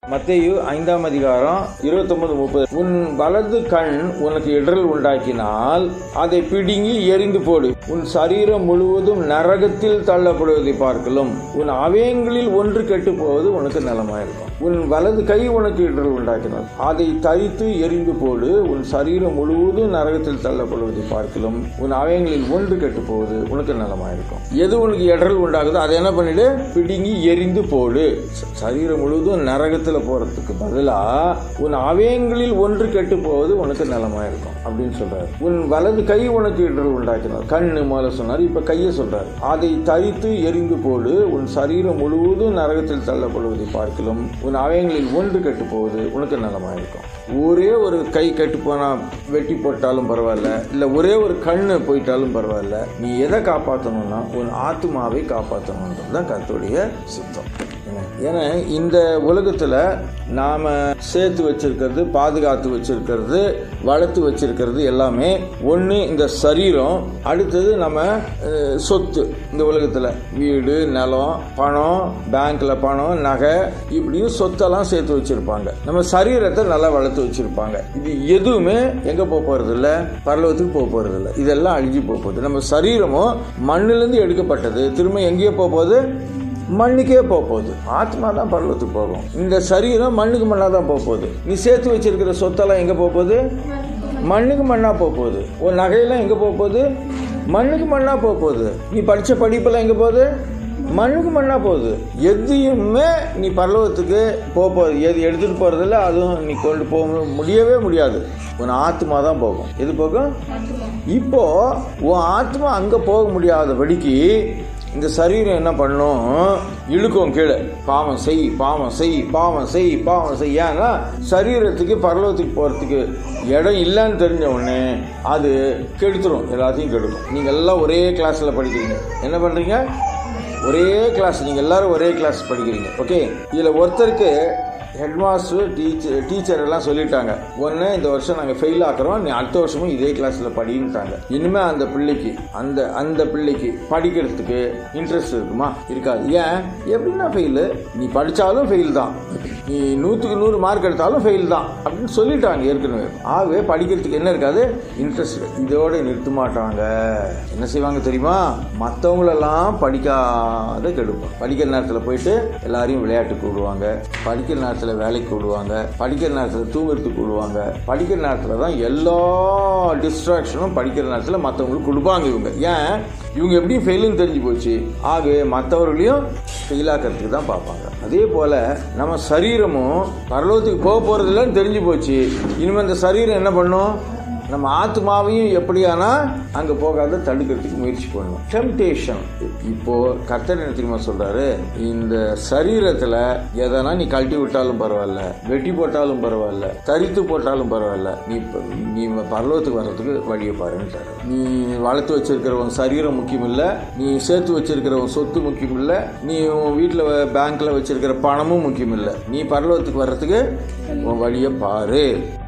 மத்தேயு ஐந்தாம் அதிகாரம் இருபத்தொன்பது முப்பது உன் வலது கண் உனக்கு இடரல் உண்டாக்கினால் அதை பிடுங்கி எரிந்து போடு உன் சரீரம் முழுவதும் நரகத்தில் தள்ளப்படுவதை பார்க்கலும் உன் அவயங்களில் ஒன்று கெட்டு போவது உனக்கு நலமாயிருக்கும் உன் வலது கை உனக்கு இடரல் உண்டாக்கினால் அதை தரித்து எரிந்து போடு உன் சரீரம் முழுவதும் நரகத்தில் தள்ளப்படுவதை பார்க்கலும் உன் அவயங்களில் ஒன்று கெட்டு போவது உனக்கு நலமாயிருக்கும் எது உனக்கு இடரல் உண்டாகுதோ அதை என்ன பண்ணிடு பிடுங்கி எரிந்து போடு ச- சரீரம் முழுவதும் நரகத்தில் போறதுக்கு பதிலா உன் அவயங்களில் ஒன்று கெட்டு போவது உனக்கு நலமா இருக்கும் அப்படின்னு சொல்றாரு உன் வலது கை உனக்கு இடரல் உண்டாக்கினார் கண்ணு முதல்ல சொன்னார் இப்ப கையை சொல்றாரு அதை தரித்து எரிந்து போடு உன் சரீரம் முழுவதும் நரகத்தில் தள்ளப்படுவதை பார்க்கலும் உன் அவயங்களில் ஒன்று கெட்டு போவது உனக்கு நலமா இருக்கும் ஒரே ஒரு கை கெட்டு போனா வெட்டி போட்டாலும் பரவாயில்ல இல்ல ஒரே ஒரு கண்ணு போயிட்டாலும் பரவாயில்ல நீ எதை காப்பாற்றணும்னா உன் ஆத்மாவை காப்பாற்றணுன்றது தான் கருத்துடைய சித்தம் ஏன்னா இந்த உலகத்தில் நாம் சேர்த்து வச்சிருக்கிறது பாதுகாத்து வச்சிருக்கிறது வளர்த்து வச்சிருக்கிறது எல்லாமே ஒன்று இந்த சரீரம் அடுத்தது நம்ம அஹ், சொத்து இந்த உலகத்தில் வீடு நிலம் பணம் பேங்க்ல பணம் நகை இப்படியும் சொத்தெல்லாம் சேர்த்து வச்சிருப்பாங்க நம்ம சரீரத்தை நல்லா வளர்த்து வச்சிருப்பாங்க இது எதுவுமே எங்க போக போறது இல்ல பரலோகத்துக்கு போக போறது இல்ல இதெல்லாம் அழிஞ்சு போக போகுது நம்ம சரீரமும் மண்ணிலிருந்து எடுக்கப்பட்டது திரும்ப எங்கேயோ போக போகுது மண்ணுக்கே போக போகுது ஆத்மா தான் பரலோகத்துக்கு போகும் இந்த சரீரம் மண்ணுக்கு மண்ணா தான் போக போகுது நீ சேர்த்து வச்சிருக்கிற சொத்தெல்லாம் எங்க போக போகுது மண்ணுக்கு மண்ணா போக போகுது உன் நகையெல்லாம் எங்க போக போகுது மண்ணுக்கு மண்ணா போக போகுது நீ படிச்ச படிப்பெல்லாம் எங்க போகுது மண்ணுக்கு மண்ணா போகுது எதையுமே நீ பரலோகத்துக்கு போக போகுது எது எடுத்துட்டு போறதில்ல அதுவும் நீ கொண்டு போக முடியவே முடியாது உன் ஆத்மா தான் போகும் எது போகும் இப்போ உன் ஆத்மா அங்க போக முடியாதபடிக்கு இந்த சரீரம் என்ன பண்ணும் இழுக்கும் கீழே பாவம் செய் பாவம் செய் பாவம் செய் பாவம் செய் ஏன்னா சரீரத்துக்கு பரலோகத்துக்கு போகிறதுக்கு இடம் இல்லைன்னு தெரிஞ்ச உடனே அது கெடுத்துரும் எல்லாத்தையும் கெடுக்கும் நீங்கள் எல்லாம் ஒரே கிளாஸில் படிக்கிறீங்க என்ன பண்ணுறீங்க ஒரே கிளாஸ் நீங்கள் எல்லாரும் ஒரே கிளாஸ் படிக்கிறீங்க ஓகே இதில் ஒருத்தருக்கு ஹெட் மாஸ்டர் டீச்சர் டீச்சர் எல்லாம் சொல்லிட்டாங்க ஒன்று இந்த வருஷம் நாங்கள் ஃபெயில் ஆக்குறோம் நீ அடுத்த வருஷமும் இதே கிளாஸில் படின்ட்டாங்க இனிமேல் அந்த பிள்ளைக்கு அந்த அந்த பிள்ளைக்கு படிக்கிறதுக்கு இன்ட்ரெஸ்ட் இருக்குமா இருக்காது ஏன் எப்படின்னா ஃபெயிலு நீ படித்தாலும் ஃபெயில் தான் நீ நூற்றுக்கு நூறு மார்க் எடுத்தாலும் ஃபெயில் தான் அப்படின்னு சொல்லிட்டாங்க ஏற்கனவே ஆகவே படிக்கிறதுக்கு என்ன இருக்காது இன்ட்ரெஸ்ட் இதோட நிறுத்த மாட்டாங்க என்ன செய்வாங்க தெரியுமா மற்றவங்களெல்லாம் படிக்காத கெடுப்போம் படிக்கிற நேரத்தில் போயிட்டு எல்லாரையும் விளையாட்டுக்கு விடுவாங்க படிக்கிற நேரத்தில் வேலைக்கு விடுவாங்க படிக்கிற நேரத்தில் தூங்குறதுக்கு விடுவாங்க படிக்கிற நேரத்தில் தான் எல்லா டிஸ்ட்ராக்ஷனும் படிக்கிற நேரத்தில் மற்றவங்களுக்கு கொடுப்பாங்க இவங்க ஏன் இவங்க எப்படியும் ஃபெயிலுன்னு தெரிஞ்சு போச்சு ஆகவே மற்றவர்களையும் ஃபெயிலாக்கிறதுக்கு தான் பார்ப்பாங்க அதே போல் நம்ம சரீரமும் பரலோகத்துக்கு போக போகிறதில்லன்னு தெரிஞ்சு போச்சு இனிமேல் இந்த சரீரம் என்ன பண்ணும் நம்ம ஆத்மாவையும் எப்படியானா அங்க போகாத தடுக்கிறதுக்கு முயற்சி பண்ணணும் டெம்டேஷன் இப்போ கர்த்தர் என்ன தெரியுமா சொல்றாரு இந்த சரீரத்துல எதனா நீ கழட்டி விட்டாலும் பரவாயில்ல வெட்டி போட்டாலும் பரவாயில்ல தரித்து போட்டாலும் பரவாயில்ல நீ இப்ப- நீ பரலோகத்துக்கு வர்றதுக்கு வழியை பாருன்ட்டாரு நீ வளர்த்து வச்சிருக்கிற உன் சரீரம் முக்கியம் இல்ல நீ சேர்த்து வச்சிருக்கிற உன் சொத்து முக்கியம் இல்ல நீ உன் வீட்டுல பேங்க்ல வச்சிருக்கிற பணமும் முக்கியம் இல்ல நீ பரலோகத்துக்கு வர்றதுக்கு உன் வழியை பாரு